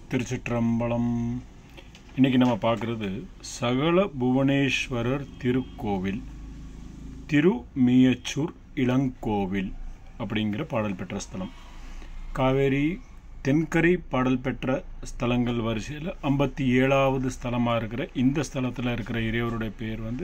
திருச்சிற்றம்பலம் இன்னைக்கு நம்ம பார்க்குறது சகல புவனேஸ்வரர் திருக்கோவில் திருமியச்சூர் இளங்கோவில் அப்படிங்கிற பாடல் பெற்ற ஸ்தலம் காவேரி தென்கரை பாடல் பெற்ற ஸ்தலங்கள் வரிசையில் ஐம்பத்தி ஏழாவது ஸ்தலமாக இருக்கிற இந்த ஸ்தலத்தில் இருக்கிற இறைவருடைய பேர் வந்து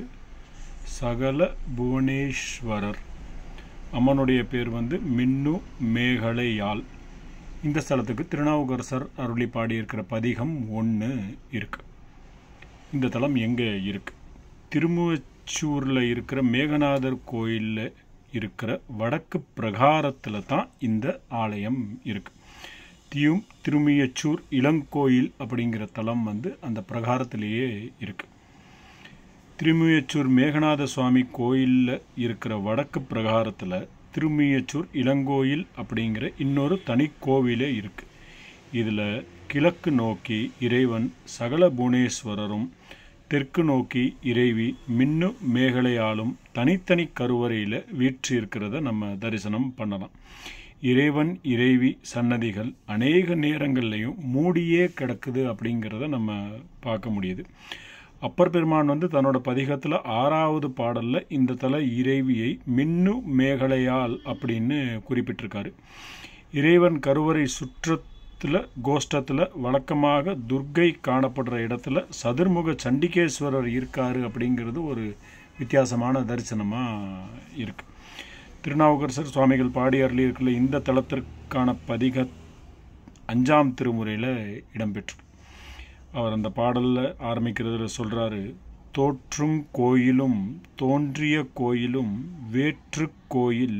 சகல புவனேஸ்வரர் அம்மனுடைய பேர் வந்து மின்னு மேகலையாள் இந்த ஸ்தலத்துக்கு திருநாவுக்கரசர் அருளி பாடியிருக்கிற பதிகம் ஒன்று இருக்கு இந்த தலம் எங்கே இருக்கு திருமுவச்சூரில் இருக்கிற மேகநாதர் கோயிலில் இருக்கிற வடக்கு பிரகாரத்தில் தான் இந்த ஆலயம் இருக்கு தியும் திருமியச்சூர் இளங்கோயில் அப்படிங்கிற தலம் வந்து அந்த பிரகாரத்திலேயே இருக்கு திருமியச்சூர் மேகநாத சுவாமி கோயிலில் இருக்கிற வடக்கு பிரகாரத்தில் திருமியச்சூர் இளங்கோயில் அப்படிங்கிற இன்னொரு தனி கோவிலே இருக்கு இதில் கிழக்கு நோக்கி இறைவன் சகல புவனேஸ்வரரும் தெற்கு நோக்கி இறைவி மின்னு மேகலையாலும் தனித்தனி கருவறையில் வீற்றிருக்கிறத நம்ம தரிசனம் பண்ணலாம் இறைவன் இறைவி சன்னதிகள் அநேக நேரங்கள்லையும் மூடியே கிடக்குது அப்படிங்கிறத நம்ம பார்க்க முடியுது அப்பர் பெருமான் வந்து தன்னோட பதிகத்தில் ஆறாவது பாடலில் இந்த தல இறைவியை மின்னு மேகலையால் அப்படின்னு குறிப்பிட்டிருக்காரு இறைவன் கருவறை சுற்றத்தில் கோஷ்டத்தில் வழக்கமாக துர்க்கை காணப்படுற இடத்துல சதுர்முக சண்டிகேஸ்வரர் இருக்காரு அப்படிங்கிறது ஒரு வித்தியாசமான தரிசனமாக இருக்குது திருநாவுக்கரசர் சுவாமிகள் பாடி அருளி இருக்கிற இந்த தலத்திற்கான பதிக அஞ்சாம் திருமுறையில் இடம்பெற்று அவர் அந்த பாடலில் ஆரம்பிக்கிறதுல சொல்கிறாரு தோற்றும் கோயிலும் தோன்றிய கோயிலும் வேற்று கோயில்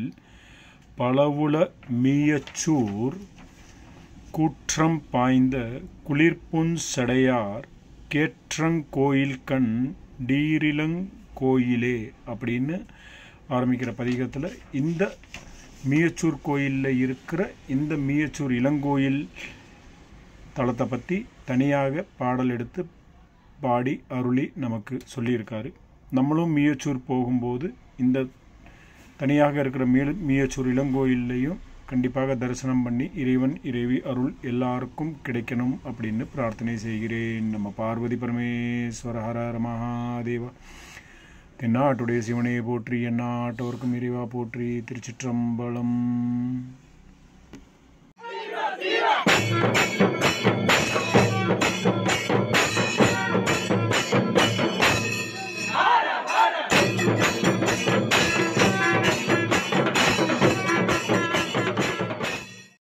பலவுல மீயச்சூர் கூற்றம் பாய்ந்த குளிர்புன் சடையார் கேற்றங்கோயில் கண் டீரிலங்கோயிலே அப்படின்னு ஆரம்பிக்கிற பதிகத்தில் இந்த மீயச்சூர் கோயிலில் இருக்கிற இந்த மீயச்சூர் இளங்கோயில் தளத்தை பற்றி தனியாக பாடல் எடுத்து பாடி அருளி நமக்கு சொல்லியிருக்காரு நம்மளும் மீயச்சூர் போகும்போது இந்த தனியாக இருக்கிற மீ மீயச்சூர் இளங்கோயிலையும் கண்டிப்பாக தரிசனம் பண்ணி இறைவன் இறைவி அருள் எல்லாருக்கும் கிடைக்கணும் அப்படின்னு பிரார்த்தனை செய்கிறேன் நம்ம பார்வதி பரமேஸ்வர ஹர ஹர மகாதேவா தென்னாட்டுடைய சிவனையை போற்றி எந்நாட்டவர்க்கும் இறைவா போற்றி திருச்சிற்றம்பலம்